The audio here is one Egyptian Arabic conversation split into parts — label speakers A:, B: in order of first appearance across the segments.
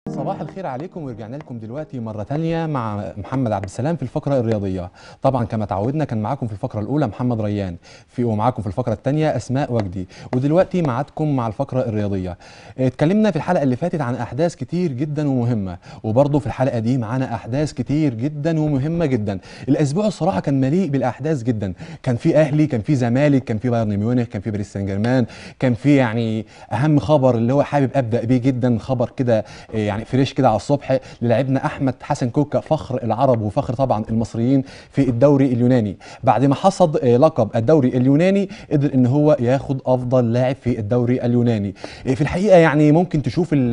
A: صباح الخير عليكم ورجعنا لكم دلوقتي مرة تانية مع محمد عبد السلام في الفقرة الرياضية طبعا كما تعودنا كان معاكم في الفقرة الأولى محمد ريان في ومعاكم في الفقرة الثانية أسماء وجدي ودلوقتي معاكم مع الفقرة الرياضية اتكلمنا في الحلقة اللي فاتت عن أحداث كتير جدا ومهمة وبرضه في الحلقة دي معانا أحداث كتير جدا ومهمة جدا الأسبوع الصراحة كان مليء بالأحداث جدا كان في أهلي كان في زمالك كان في بايرن ميونخ كان في باريس سان جيرمان كان في يعني أهم خبر اللي هو حابب أبدأ بيه جدا خبر كده يعني فريش كده على الصبح للاعبنا احمد حسن كوكا فخر العرب وفخر طبعا المصريين في الدوري اليوناني بعد ما حصد لقب الدوري اليوناني قدر ان هو ياخد افضل لاعب في الدوري اليوناني في الحقيقه يعني ممكن تشوف ان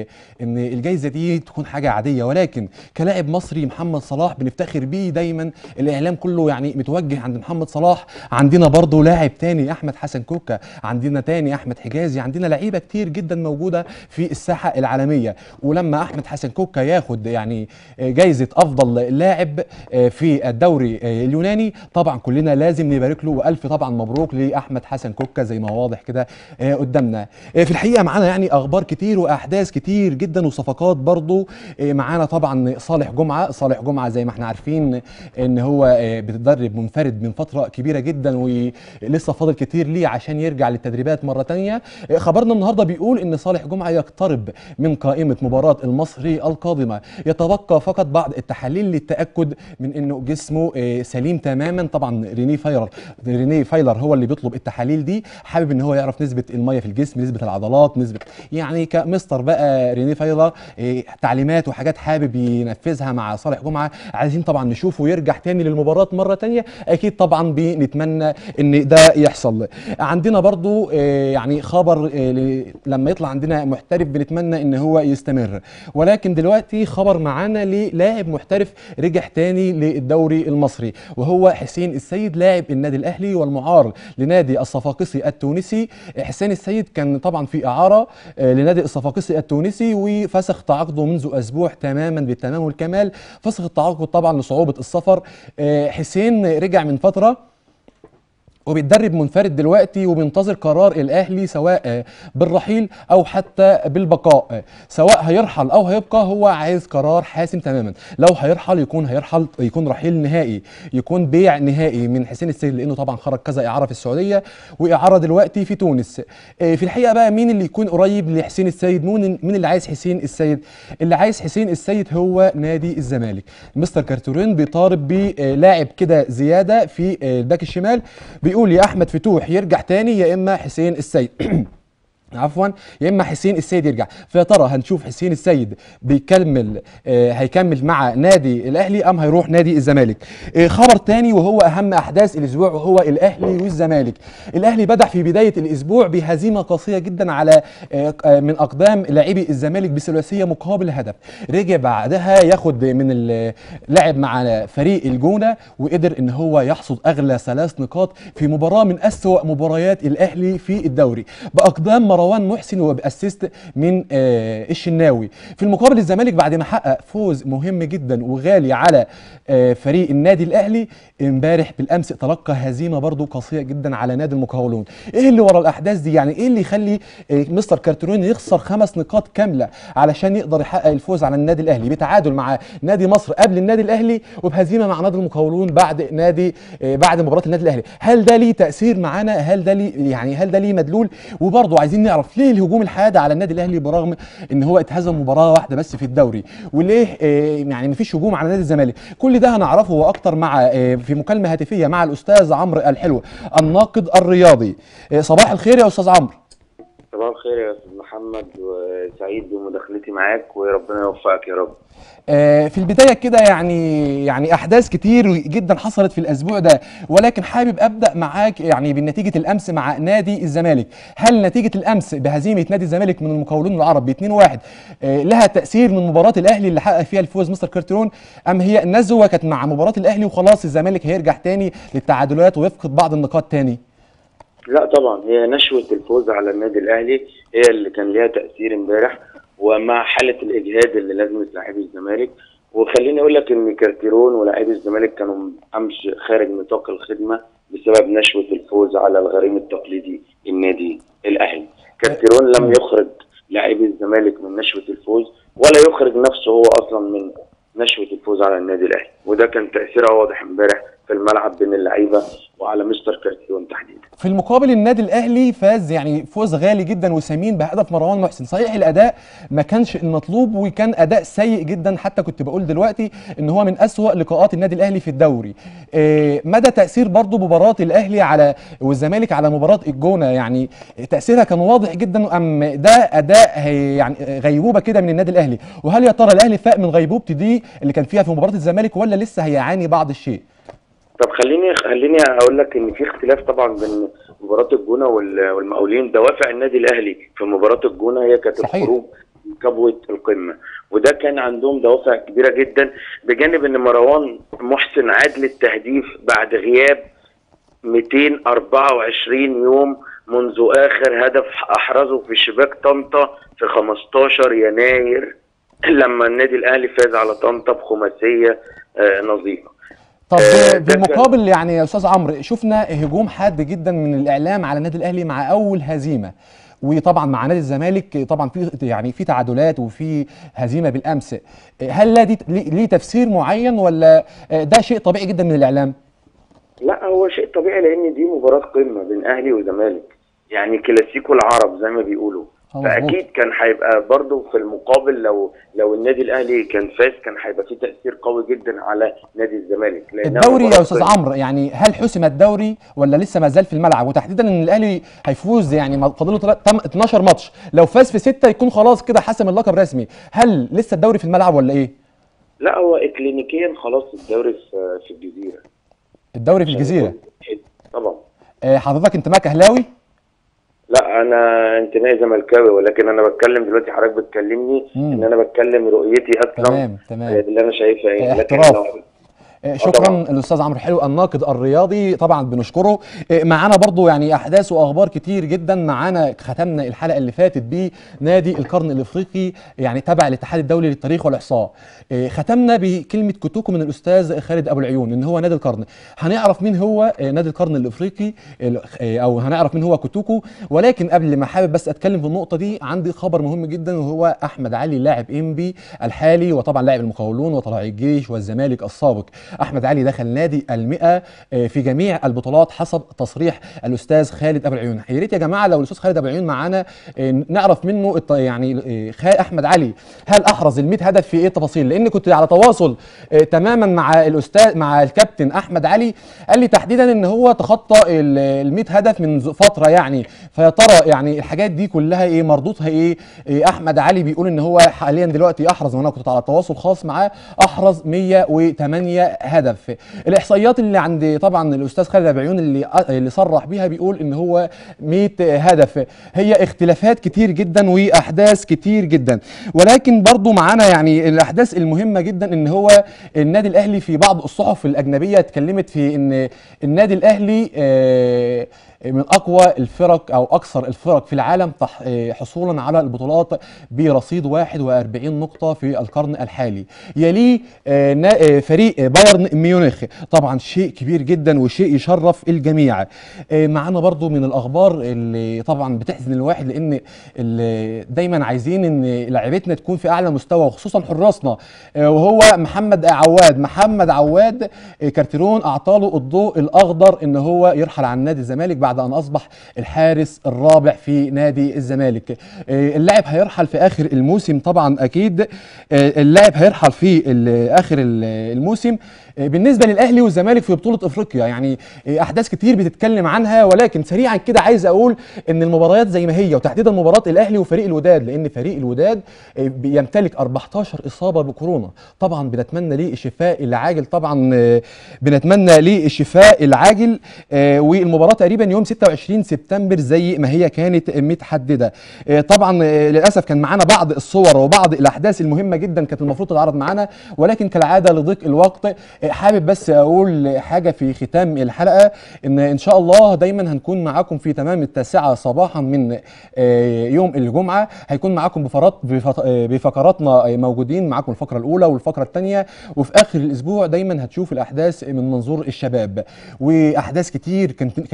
A: الجائزه دي تكون حاجه عاديه ولكن كلاعب مصري محمد صلاح بنفتخر بيه دايما الاعلام كله يعني متوجه عند محمد صلاح عندنا برضه لاعب تاني احمد حسن كوكا عندنا تاني احمد حجازي عندنا لعيبه كتير جدا موجوده في الساحه العالميه ولما احمد حسن كوكا ياخد يعني جايزه افضل لاعب في الدوري اليوناني طبعا كلنا لازم نبارك له والف طبعا مبروك لاحمد حسن كوكا زي ما واضح كده قدامنا في الحقيقه معانا يعني اخبار كتير واحداث كتير جدا وصفقات برضو معانا طبعا صالح جمعه صالح جمعه زي ما احنا عارفين ان هو بيتدرب منفرد من فتره كبيره جدا ولسه فاضل كتير ليه عشان يرجع للتدريبات مره تانية خبرنا النهارده بيقول ان صالح جمعه يقترب من قائمه مباراه المصري القادمه يتبقى فقط بعض التحاليل للتاكد من انه جسمه سليم تماما طبعا ريني فايلر ريني فايلر هو اللي بيطلب التحاليل دي حابب ان هو يعرف نسبه الميه في الجسم نسبه العضلات نسبه يعني كمستر بقى ريني فايلر تعليمات وحاجات حابب ينفذها مع صالح جمعه عايزين طبعا نشوفه يرجع تاني للمباراه مره تانية اكيد طبعا بنتمنى ان ده يحصل عندنا برضو يعني خبر لما يطلع عندنا محترف بنتمنى ان هو يستمر ولكن دلوقتي خبر معانا للاعب محترف رجع تاني للدوري المصري وهو حسين السيد لاعب النادي الاهلي والمعار لنادي الصفاقسي التونسي حسين السيد كان طبعا في اعاره لنادي الصفاقسي التونسي وفسخ تعاقده منذ اسبوع تماما بالتمام والكمال فسخ التعاقد طبعا لصعوبه السفر حسين رجع من فتره وبيتدرب منفرد دلوقتي وبينتظر قرار الاهلي سواء بالرحيل او حتى بالبقاء سواء هيرحل او هيبقى هو عايز قرار حاسم تماما لو هيرحل يكون هيرحل يكون رحيل نهائي يكون بيع نهائي من حسين السيد لانه طبعا خرج كذا اعاره في السعوديه واعاره دلوقتي في تونس في الحقيقه بقى مين اللي يكون قريب لحسين السيد مين مين اللي عايز حسين السيد اللي عايز حسين السيد هو نادي الزمالك مستر كارتورين بيطالب بلاعب كده زياده في الباك الشمال بيقول يا احمد فتوح يرجع تاني يا اما حسين السيد عفوا يا اما حسين السيد يرجع فيا ترى هنشوف حسين السيد بيكمل آه هيكمل مع نادي الاهلي ام هيروح نادي الزمالك آه خبر تاني وهو اهم احداث الاسبوع وهو الاهلي والزمالك الاهلي بدأ في بدايه الاسبوع بهزيمه قاسيه جدا على آه من اقدام لاعبي الزمالك بثلاثيه مقابل هدف رجع بعدها ياخد من لعب مع فريق الجونه وقدر ان هو يحصد اغلى ثلاث نقاط في مباراه من اسوا مباريات الاهلي في الدوري باقدام مروان محسن وباسيست من آه الشناوي في المقابل الزمالك بعد ما حقق فوز مهم جدا وغالي على آه فريق النادي الاهلي امبارح بالامس تلقى هزيمه برضو قاسيه جدا على نادي المقاولون ايه اللي ورا الاحداث دي يعني ايه اللي يخلي آه مستر كارترون يخسر خمس نقاط كامله علشان يقدر يحقق الفوز على النادي الاهلي بتعادل مع نادي مصر قبل النادي الاهلي وبهزيمه مع نادي المقاولون بعد نادي بعد مباراه النادي الاهلي هل ده ليه تاثير معانا هل ده ليه يعني هل ده ليه مدلول وبرضه عايزين نعرف ليه الهجوم الحاد على النادي الاهلي برغم ان هو اتهزم مباراه واحده بس في الدوري وليه آه يعني مفيش هجوم على نادي الزمالك كل ده هنعرفه واكتر مع آه في مكالمه هاتفيه مع الاستاذ عمرو الحلو الناقد الرياضي آه صباح الخير يا استاذ عمرو
B: صباح الخير يا استاذ محمد وسعيد بمداخلتي معاك وربنا يوفقك يا رب
A: في البدايه كده يعني يعني احداث كتير جدا حصلت في الاسبوع ده ولكن حابب ابدا معاك يعني بنتيجه الامس مع نادي الزمالك هل نتيجه الامس بهزيمه نادي الزمالك من المقاولون العرب ب 2-1 لها تاثير من مباراه الاهلي اللي حقق فيها الفوز مستر كارترون ام هي النزوه كانت مع مباراه الاهلي وخلاص الزمالك هيرجع تاني للتعادلات ويفقد بعض النقاط تاني
B: لا طبعا هي نشوه الفوز على النادي الاهلي هي اللي كان ليها تاثير امبارح ومع حاله الاجهاد اللي لازمت لاعبي الزمالك وخليني اقول لك ان كارتيرون ولاعبي الزمالك كانوا امس خارج نطاق الخدمه بسبب نشوه الفوز على الغريم التقليدي النادي الاهلي كارتيرون لم يخرج لاعبي الزمالك من نشوه الفوز ولا يخرج نفسه هو اصلا من نشوه الفوز على النادي الاهلي وده كان تاثيرها واضح امبارح في الملعب بين اللعيبه وعلى مستر كارتيون تحديدا
A: في المقابل النادي الاهلي فاز يعني فوز غالي جدا وثمين بهدف مروان محسن صحيح الاداء ما كانش المطلوب وكان اداء سيء جدا حتى كنت بقول دلوقتي ان هو من اسوا لقاءات النادي الاهلي في الدوري إيه مدى تاثير برضو مباراه الاهلي على والزمالك على مباراه الجونه يعني تاثيرها كان واضح جدا ام ده اداء هي يعني غيبوبه كده من النادي الاهلي وهل يا ترى الاهلي فاق من غيبوبته دي اللي كان فيها في مباراه الزمالك ولا لسه هيعاني بعض الشيء
B: طب خليني خليني اقول لك ان في اختلاف طبعا بين مباراه الجونه وال- والمقاولين دوافع النادي الاهلي في مباراه الجونه هي كانت
A: صحيح.
B: الخروج من كبوه القمه وده كان عندهم دوافع كبيره جدا بجانب ان مروان محسن عاد للتهديف بعد غياب 224 يوم منذ اخر هدف احرزه في شباك طنطا في 15 يناير لما النادي الاهلي فاز على طنطا بخماسيه آه، نظيفه
A: طب
B: آه، ده
A: بالمقابل يعني يا استاذ عمرو شفنا هجوم حاد جدا من الاعلام على النادي الاهلي مع اول هزيمه وطبعا مع نادي الزمالك طبعا في يعني في تعادلات وفي هزيمه بالامس هل لا دي ليه ليه تفسير معين ولا ده شيء طبيعي جدا من الاعلام
B: لا هو شيء طبيعي لان دي مباراه قمه بين اهلي وزمالك يعني كلاسيكو العرب زي ما بيقولوا
A: آه، مظبوط.
B: فاكيد كان هيبقى برضه في المقابل لو لو النادي الاهلي كان فاز كان هيبقى فيه تاثير قوي جدا على نادي الزمالك لأنها
A: الدوري
B: مباراة
A: يا استاذ
B: قمة.
A: عمرو يعني هل حسم الدوري ولا لسه ما زال في الملعب وتحديدا ان الاهلي هيفوز يعني فاضله تل- تم- 12 ماتش لو فاز في سته يكون خلاص كده حسم اللقب رسمي هل لسه الدوري في الملعب ولا ايه
B: لا هو اكلينيكيا خلاص الدوري في في الجزيره
A: الدوري في الجزيره
B: طبعا
A: آه، حضرتك انتمائك اهلاوي
B: لا انا انتمائي زملكاوي ولكن انا بتكلم دلوقتي حضرتك بتكلمني
A: مم.
B: ان انا بتكلم رؤيتي اصلا
A: تمام تمام
B: اللي انا شايفها ايه
A: اه،
B: لكن
A: احتراف.
B: لو-
A: آه، شكرا
B: طبعاً.
A: الاستاذ عمرو حلو الناقد الرياضي طبعا بنشكره آه، معانا برضو يعني احداث واخبار كتير جدا معانا ختمنا الحلقه اللي فاتت بنادي القرن الافريقي يعني تبع الاتحاد الدولي للتاريخ والاحصاء آه، ختمنا بكلمه كتوكو من الاستاذ خالد ابو العيون ان هو نادي القرن هنعرف مين هو آه، نادي القرن الافريقي ال- آه، او هنعرف مين هو كتوكو ولكن قبل ما حابب بس اتكلم في النقطه دي عندي خبر مهم جدا وهو احمد علي لاعب انبي الحالي وطبعا لاعب المقاولون وطلائع الجيش والزمالك السابق احمد علي دخل نادي المئة آه، في جميع البطولات حسب تصريح الاستاذ خالد ابو العيون يا ريت يا جماعه لو الاستاذ خالد ابو العيون معانا آه، نعرف منه الط- يعني آه، خا- احمد علي هل احرز ال 100 هدف في ايه التفاصيل لان كنت على تواصل آه، تماما مع الاستاذ مع الكابتن احمد علي قال لي تحديدا ان هو تخطى ال 100 هدف من ز- فتره يعني فيا ترى يعني الحاجات دي كلها ايه مردودها ايه إيه احمد علي بيقول ان هو حاليا دلوقتي احرز وانا كنت على تواصل خاص معاه احرز 108 هدف الاحصائيات اللي عند طبعا الاستاذ خالد أبو عيون اللي اللي صرح بيها بيقول ان هو 100 هدف هي اختلافات كتير جدا واحداث كتير جدا ولكن برضو معانا يعني الاحداث المهمه جدا ان هو النادي الاهلي في بعض الصحف الاجنبيه اتكلمت في ان النادي الاهلي آه، من اقوى الفرق او اكثر الفرق في العالم تح- آه، حصولا على البطولات برصيد 41 نقطه في القرن الحالي يليه آه، نا- آه، فريق بايرن ميونخ طبعا شيء كبير جدا وشيء يشرف الجميع آه، معانا برضو من الاخبار اللي طبعا بتحزن الواحد لان اللي دايما عايزين ان لعيبتنا تكون في اعلى مستوى وخصوصا حراسنا آه، وهو محمد عواد محمد عواد آه، كارتيرون اعطاله الضوء الاخضر ان هو يرحل عن نادي الزمالك بعد ان اصبح الحارس الرابع في نادي الزمالك آه، اللاعب هيرحل في اخر الموسم طبعا اكيد آه، اللاعب هيرحل في ال- اخر ال- الموسم آه، بالنسبه للاهلي والزمالك في بطوله افريقيا يعني آه، احداث كتير بتتكلم عنها ولكن سريعا كده عايز اقول ان المباريات زي ما هي وتحديدا مباراه الاهلي وفريق الوداد لان فريق الوداد آه، بيمتلك 14 اصابه بكورونا طبعا بنتمنى ليه الشفاء العاجل طبعا آه، بنتمنى ليه الشفاء العاجل آه، والمباراه تقريبا يوم 26 سبتمبر زي ما هي كانت متحدده آه، طبعا آه، للاسف كان معانا بعض الصور وبعض الاحداث المهمه جدا كانت المفروض تتعرض معانا ولكن كالعاده لضيق الوقت آه، حابب بس اقول حاجه في ختام الحلقه ان ان شاء الله دايما هنكون معاكم في تمام التاسعه صباحا من آه، يوم الجمعه هيكون معاكم بفرات بفط- آه، بفقراتنا آه، موجودين معاكم الفقره الاولى والفقره الثانيه وفي اخر الاسبوع دايما هتشوف الاحداث من منظور الشباب واحداث كتير كان كان نفسي اتكلم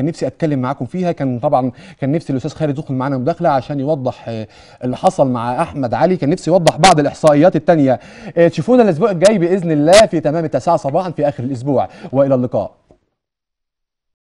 A: نتكلم معاكم فيها كان طبعا كان نفسي الاستاذ خالد يدخل معانا مداخله عشان يوضح آه، اللي حصل مع احمد علي كان نفسي يوضح بعض الاحصائيات الثانيه تشوفونا الاسبوع الجاي باذن الله في تمام التاسعه صباحا في اخر الاسبوع والى اللقاء